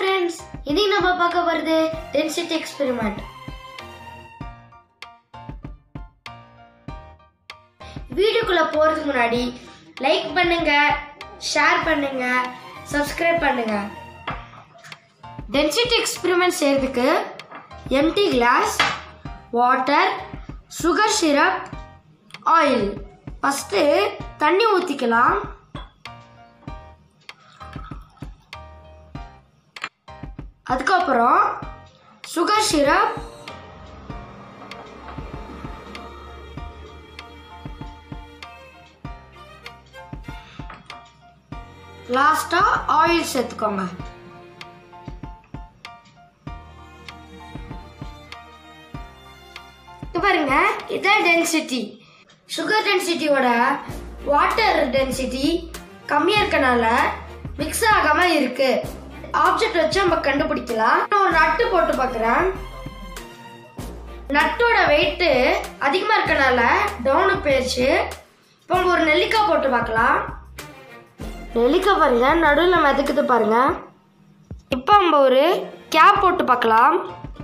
friends இன்னைக்கு நம்ம பார்க்க வருது டென்சிட்டி எக்ஸ்பெரிமெண்ட் வீடியோக்குள்ள போறதுக்கு முன்னாடி லைக் பண்ணுங்க ஷேர் பண்ணுங்க சப்ஸ்கிரைப் பண்ணுங்க டென்சிட்டி எக்ஸ்பெரிமெண்ட் செய்யறதுக்கு empty glass water sugar syrup oil first தண்ணி ஊற்றிக்கலாம் அதுக்கப்புறம் சுகர் சிரப் லாஸ்டா ஆயில் சேர்த்துக்கோங்க இது பாருங்க இதான் டென்சிட்டி சுகர் டென்சிட்டியோட வாட்டர் டென்சிட்டி கம்மியா இருக்கனால மிக்ஸ் ஆகாம இருக்கு ஆப்ஜெக்ட் வச்சு நம்ம கண்டுபிடிக்கலாம் நான் ஒரு நட்டு போட்டு பார்க்குறேன் நட்டோட வெயிட்டு அதிகமாக இருக்கனால டவுனு போயிடுச்சு இப்போ நம்ம ஒரு நெல்லிக்காய் போட்டு பார்க்கலாம் நெல்லிக்காய் பாருங்க நடுவில் மிதக்குது பாருங்க இப்போ நம்ம ஒரு கேப் போட்டு பார்க்கலாம்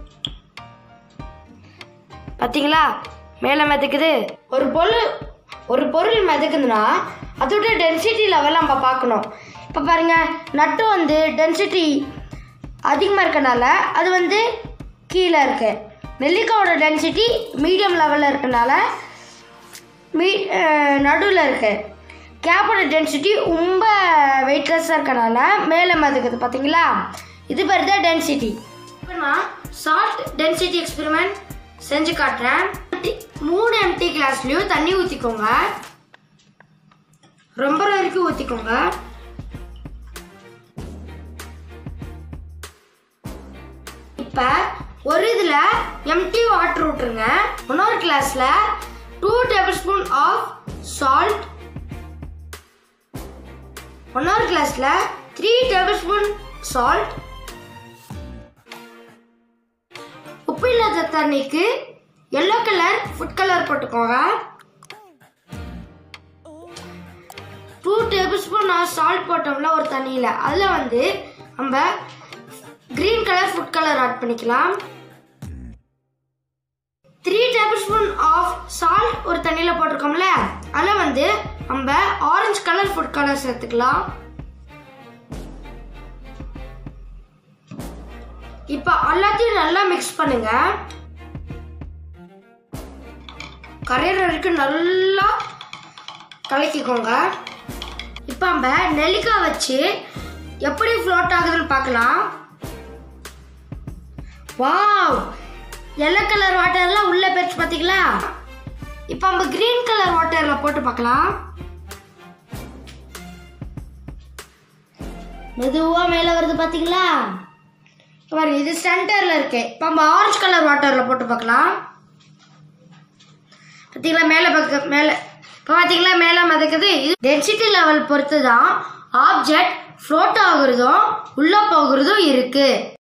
பார்த்தீங்களா மேலே மிதக்குது ஒரு பொருள் ஒரு பொருள் மிதக்குதுன்னா அதோட டென்சிட்டி லெவல் நம்ம பார்க்கணும் இப்போ பாருங்க நட்டு வந்து டென்சிட்டி அதிகமாக இருக்கனால அது வந்து கீழே இருக்கு நெல்லிக்காயோட டென்சிட்டி மீடியம் லெவலில் இருக்கனால மீ நடுவில் இருக்கு கேப்போட டென்சிட்டி ரொம்ப வெயிட்லெஸ்ஸாக இருக்கனால மேலே மிதக்குது பார்த்தீங்களா இது பேர் தான் டென்சிட்டி இப்போ நான் சால்ட் டென்சிட்டி எக்ஸ்பெரிமெண்ட் செஞ்சு காட்டுறேன் மூணு எம்டி கிளாஸ்லேயும் தண்ணி ஊற்றிக்கோங்க ரொம்ப வரைக்கும் ஊற்றிக்கோங்க இப்போ ஒரு இதில் எம்டி வாட்டர் விட்டுருங்க இன்னொரு கிளாஸில் two tablespoon of salt இன்னொரு கிளாஸில் த்ரீ டேபிள் ஸ்பூன் சால்ட் உப்பு இல்லாத தண்ணிக்கு எல்லோ கலர் ஃபுட் கலர் போட்டுக்கோங்க டூ டேபிள் ஸ்பூன் சால்ட் போட்டோம்ல ஒரு தண்ணியில் அதில் வந்து நம்ம green colour food colour add பண்ணிக்கலாம் three tablespoon of salt ஒரு தண்ணியில் போட்டிருக்கோம்ல அதில் வந்து நம்ம ஆரஞ்சு கலர் ஃபுட் கலர் சேர்த்துக்கலாம் இப்போ எல்லாத்தையும் நல்லா மிக்ஸ் பண்ணுங்க கரையிற வரைக்கும் நல்லா கலக்கிக்கோங்க இப்போ நம்ம நெல்லிக்காய் வச்சு எப்படி ஃப்ளோட் ஆகுதுன்னு பார்க்கலாம் வாவ் எல்லோ கலர் வாட்டர்லாம் உள்ள போயிடுச்சு பார்த்தீங்களா இப்போ நம்ம கிரீன் கலர் வாட்டரில் போட்டு பார்க்கலாம் மெதுவாக மேலே வருது பார்த்தீங்களா பாருங்க இது சென்டரில் இருக்கு இப்போ நம்ம ஆரஞ்சு கலர் வாட்டரில் போட்டு பார்க்கலாம் பார்த்தீங்களா மேலே பக்க மேலே இப்போ பார்த்தீங்களா மேலே மிதக்குது இது டென்சிட்டி லெவல் பொறுத்து தான் ஆப்ஜெக்ட் ஃப்ளோட் ஆகுறதும் உள்ளே போகிறதும் இருக்குது